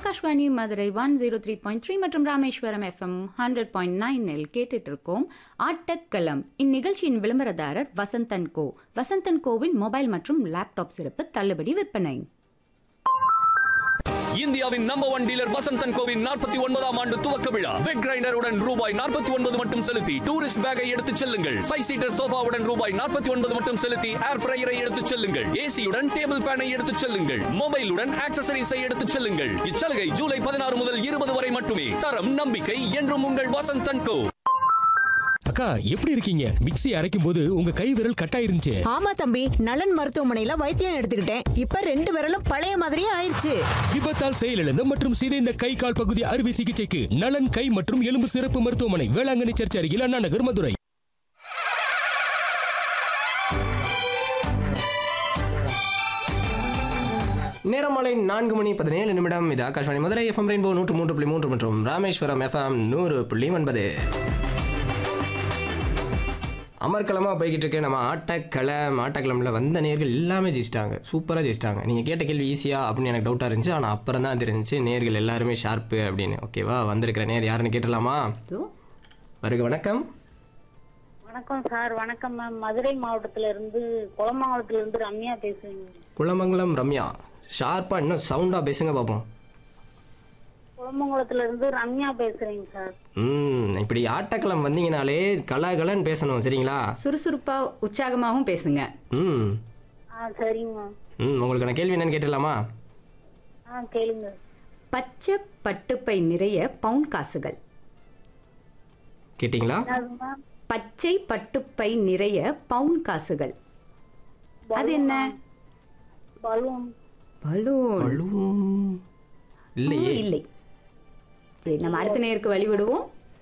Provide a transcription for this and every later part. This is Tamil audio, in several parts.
Akashvani Madurai one zero three point three மற்றும் ராமேஸ்வரம் எஃப்எம் ஹண்ட்ரட் பாயிண்ட் நைனில் கேட்டுட்டு இருக்கோம் ஆட்டக்களம் இந்நிகழ்ச்சியின் விளம்பரதாரர் வசந்தன் கோ வசந்தன் கோவின் மொபைல் மற்றும் லேப்டாப் சிறப்பு தள்ளுபடி விற்பனை இந்தியாவின் நம்பர் ஒன் டீலர் வசந்தன் கோவின் நாற்பத்தி ஒன்பதாம் ஆண்டு துவக்க விழா வெக் கிரைண்டருடன் ரூபாய் நாற்பத்தி ஒன்பது மட்டும் செலுத்தி டூரிஸ்ட் பேக்கை எடுத்துச் செல்லுங்கள் ஃபைவ் சீட்டர் சோஃபாவுடன் ரூபாய் நாற்பத்தி ஒன்பது மட்டும் செலுத்தி ஏர் ஃப்ரையரை எடுத்துச் செல்லுங்கள் ஏசியுடன் டேபிள் ஃபேனை எடுத்துச் செல்லுங்கள் மொபைலுடன் ஆக்சசரிஸை எடுத்துச் செல்லுங்கள் இச்சலுகை ஜூலை பதினாறு முதல் இருபது வரை மட்டுமே தரம் நம்பிக்கை என்றும் உங்கள் வசந்தன் கோ அக்கா எப்படி இருக்கீங்க மிக்ஸி அரைக்கும் போது உங்க கை விரல் கட்டாயிருந்துச்சு ஆமா தம்பி நலன் மருத்துவமனையில வைத்தியம் எடுத்துக்கிட்டேன் இப்ப ரெண்டு விரலும் பழைய மாதிரியே ஆயிருச்சு விபத்தால் செயலிழந்த மற்றும் சிதைந்த கை கால் பகுதி அறுவை சிகிச்சைக்கு நலன் கை மற்றும் எலும்பு சிறப்பு மருத்துவமனை வேளாங்கண்ணி சர்ச் அருகில் அண்ணா நகர் மதுரை நேரமாலை நான்கு மணி பதினேழு நிமிடம் இது ஆகாஷ்வாணி மதுரை எஃப்எம் ரெயின்போ நூற்று மூன்று புள்ளி மூன்று மற்றும் ராமேஸ்வரம் எஃப்எம் நூறு புள்ளி ஒன்பது அமர்க்கலமாக போய்கிட்டு இருக்கு நம்ம ஆட்டக்களம் ஆட்டக்களமில் வந்த நேர்கள் எல்லாமே ஜெயிச்சிட்டாங்க சூப்பராக ஜெயிச்சிட்டாங்க நீங்கள் கேட்ட கேள்வி ஈஸியாக அப்படின்னு எனக்கு டவுட்டாக இருந்துச்சு ஆனால் அப்புறம் தான் தெரிஞ்சுச்சு நேர்கள் எல்லாருமே ஷார்ப்பு அப்படின்னு ஓகேவா வந்திருக்கிற நேர் யாருன்னு கேட்டலாமா இதோ வருக வணக்கம் வணக்கம் சார் வணக்கம் மேம் மதுரை மாவட்டத்துல இருந்து குளமங்கலத்துல இருந்து ரம்யா பேசுறேங்க குளமங்கலம் ரம்யா ஷார்ப்பாக இன்னும் சவுண்டாக பேசுங்க பார்ப்போம் குளமங்கலத்துல இருந்து ரம்யா பேசுறேங்க சார் ம் இப்படி ஆட்டக்களம் வந்தீங்கனாலே கலாகலன்னு பேசணும் சரிங்களா சுறுசுறுப்பா உற்சாகமாகவும் பேசுங்க ம் ஆ சரிங்க மேம் ம் உங்களுக்கான கேள்வி என்னன்னு கேட்டுடலாமா ஆ கேளுங்க பச்சை பட்டுப்பை நிறைய பவுன் காசுகள் கேட்டிங்களா அது மேம் பச்சை பட்டுப்பை நிறைய பவுன் காசுகள் அது என்ன பலூன் பலூன் பலூன் இல்லையே இல்லை சரி நம்ம அடுத்த நேருக்கு வழி விடுவோம்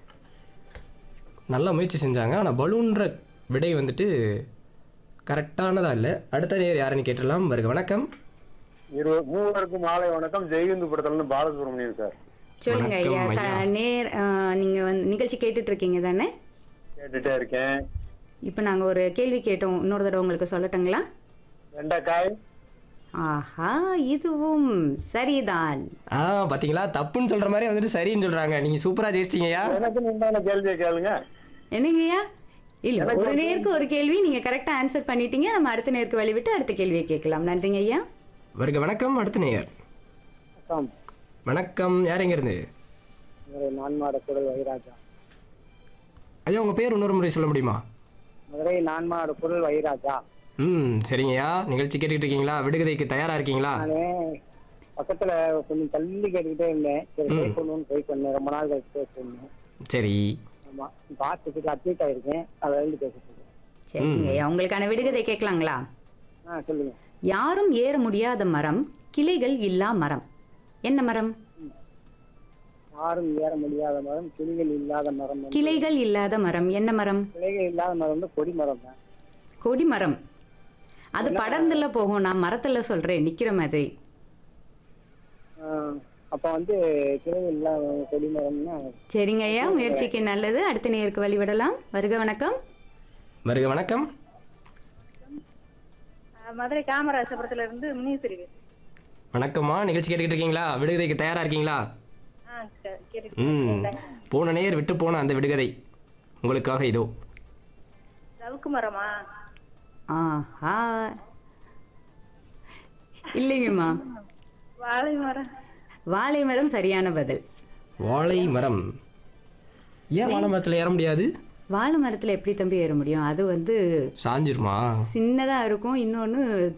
நல்லா முயற்சி செஞ்சாங்க ஆனால் பலூன்ற விடை வந்துட்டு கரெக்டானதா இல்லை அடுத்த நேர் யாருன்னு கேட்டுடலாம் வருக வணக்கம் இரு மூவருக்கும் மாலை வணக்கம் ஜெயகிந்து படத்துல இருந்து பாலசுப்ரமணியன் சார் சொல்லுங்க ஐயா வணக்கம் க- ஐயா. நேர் ஆ, நீங்க வந்து நிகழ்ச்சி கேட்டுட்டு இருக்கீங்க தானே கேட்டுட்டே இருக்கேன் இப்போ நாங்க ஒரு கேள்வி கேட்டோம் இன்னொரு தடவை உங்களுக்கு சொல்லட்டுங்களா வெண்டைக்காய் ஆஹா இதுவும் சரிதான் ஆ பார்த்தீங்களா தப்புன்னு சொல்கிற மாதிரி வந்துட்டு சரின்னு சொல்கிறாங்க நீங்கள் சூப்பராக ஜெயிச்சிட்டீங்கய்யா எனக்கு உண்டான கேள்வியை கேளுங்க என்னங்கய்யா இல்ல ஒரு நேருக்கு ஒரு கேள்வி நீங்க கரெக்டா ஆன்சர் பண்ணிட்டீங்க நம்ம அடுத்த நேருக்கு வழி விட்டு அடுத்த கேள்வியை கேட்கலாம் நன்றிங்க ஐயா வருக வணக்கம் அடுத்த நேயர் வணக்கம் வணக்கம் யார் எங்கேருந்து மதுரை நான்மாட குரல் வைராஜா ஐயா உங்கள் பேர் இன்னொரு முறை சொல்ல முடியுமா மதுரை நான்மாட குரல் வைராஜா ம் சரிங்கய்யா நிகழ்ச்சி கேட்டுக்கிட்டு இருக்கீங்களா விடுகதைக்கு தயாராக இருக்கீங்களா நானு பக்கத்துல கொஞ்சம் தள்ளி கேட்டுக்கிட்டே இருந்தேன் சரி ட்ரை பண்ணுவோம்னு ட்ரை பண்ணேன் ரொம்ப நாள் கழிச்சு பேசுறேன் சரி ஆமா பார்த்துட்டு அப்டேட் ஆயிருக்கேன் அதுல இருந்து பேசிட்டு இருக்கேன் சரிங்க ஐயா உங்களுக்கான விடுகதை கேட்கலாங்களா ஆ சொல்லுங்க யாரும் ஏற முடியாத மரம் கிளைகள் இல்லா மரம் என்ன மரம் யாரும் ஏற முடியாத மரம் கிளிகள் இல்லாத மரம் வந்து- கிளைகள் இல்லாத மரம் என்ன மரம் கிளைகள் இல்லாத மரம் வந்து கொடி மரம் தான் கொடி மரம் அது படர்ந்துல போகும் நான் மரத்துல சொல்றேன் நிக்கிற மாதிரி ஆ, அப்ப வந்து கிளைகள் இல்லாத கொடி மரம்னா சரிங்க ஐயா முயற்சிக்கு நல்லது அடுத்த நேருக்கு வழிவிடலாம் வருக வணக்கம் வருக வணக்கம் மதுரை காமராஜபுரத்துல இருந்து முனீஸ்வரி வணக்கம்மா நிகழ்ச்சி கேட்டுக்கிட்டு இருக்கீங்களா விடுகதைக்கு தயாராக இருக்கீங்களா ஆ கேட்டு ம் போன நேர் விட்டு போன அந்த விடுகதை உங்களுக்காக இதோ சவுக்கு மரமா ஆஹா இல்லைங்கம்மா வாழை மரம் வாழை மரம் சரியான பதில் வாழை மரம் ஏன் வாழை மரத்தில் ஏற முடியாது வாழை மரத்துல எப்படி தம்பி ஏற முடியும் அது வந்து சாஞ்சிருமா சின்னதா இருக்கும் இன்னொன்னு